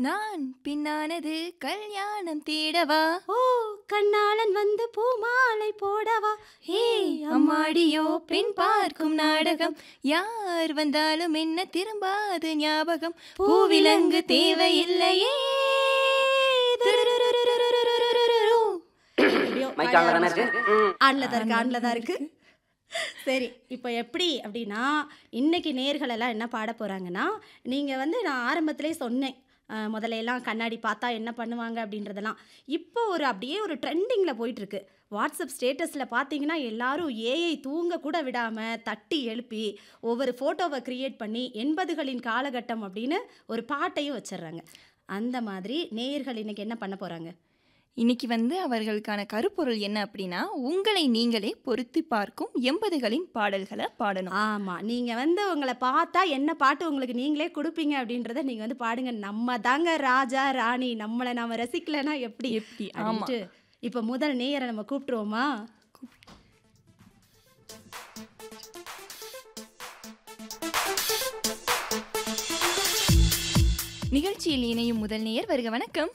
நான் பின்னானது கல்யாணம் தேடவா ஓ கண்ணாளன் வந்து பூமாலை போடவா ஹே அம்மாடியோ பெண் பார்க்கும் நாடகம் யார் வந்தாலும் என்ன திரும்பாது ஞாபகம் பூவிலங்கு தேவையில்லையே எப்படியோ மைக் ஆன்ல தானே இருக்கு ம். ஆன்ல தான் இருக்கு ஆன்ல தான் இருக்கு சரி இப்போ எப்படி அப்படின்னா இன்னைக்கு நேர்கள் எல்லாம் என்ன பாட போறாங்கன்னா நீங்க வந்து நான் ஆரம்பத்திலே சொன்னேன் அஹ், முதல்ல எல்லாம் கண்ணாடி பார்த்தா என்ன பண்ணுவாங்க அப்படின்றதெல்லாம் இப்போ ஒரு அப்படியே ஒரு ட்ரெண்டிங்கில் போயிட்டு இருக்கு வாட்ஸ்அப் ஸ்டேட்டஸில் பார்த்தீங்கன்னா எல்லாரும் ஏஐ தூங்க கூட விடாமல் தட்டி எழுப்பி ஒவ்வொரு ஃபோட்டோவை கிரியேட் பண்ணி எண்பதுகளின் காலகட்டம் அப்படின்னு ஒரு பாட்டையும் வச்சிடுறாங்க அந்த மாதிரி நேயர்கள் இன்னைக்கு என்ன பண்ண போகிறாங்க இன்னைக்கு வந்து அவர்களுக்கான கருப்பொருள் என்ன அப்படின்னா உங்களை நீங்களே பொருத்தி பார்க்கும் எண்பதுகளின் பாடல்களை பாடணும் ஆமாம் நீங்கள் வந்து உங்களை பார்த்தா என்ன பாட்டு உங்களுக்கு நீங்களே கொடுப்பீங்க அப்படின்றத நீங்கள் வந்து பாடுங்க நம்ம தாங்க ராஜா ராணி நம்மளை நாம ரசிக்கலைன்னா எப்படி எப்படி ஆமா அப்படின்ட்டு இப்போ முதல் நேயரை நம்ம கூப்பிட்டுருவோமா நிகழ்ச்சியில் இணையும் முதல் நேயர் வருக வணக்கம்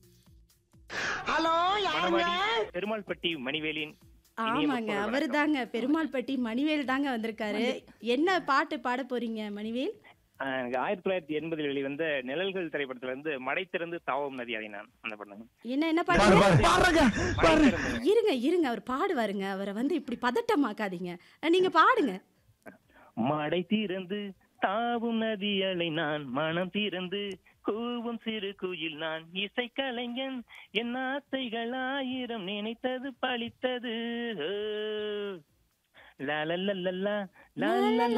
மணவாடி பெருமாள்பட்டி மணிவேலின் இனிய ஆமாங்க முற்பகல் அவர் வணக்கம். தாங்க பெருமாள்பட்டி மணிவேல் தாங்க வந்திருக்காரு என்ன பாட்டு பாட போறீங்க மணிவேல் ஆஹ் எனக்கு ஆயிரத்தி தொள்ளாயிரத்தி எண்பதில் வெளிவந்த நிழல்கள் திரைப்படத்துல இருந்து மடை திறந்து தாவும் நதி அதை நான் அந்த பண்ணேன் என்ன என்ன பாடுங்க மடை திறந்து இருங்க இருங்க அவர் பாடுவாருங்க அவரை வந்து இப்படி பதட்டமாக்காதீங்க நீங்க பாடுங்க மடை திறந்து தாவும் நதியலை நான் மனம் திறந்து கூவும் சிறு குயில் நான் இசை கலைஞன் என் ஆசைகள் ஆயிரம் நினைத்தது பழித்தது லா லா லா லா லா லா லா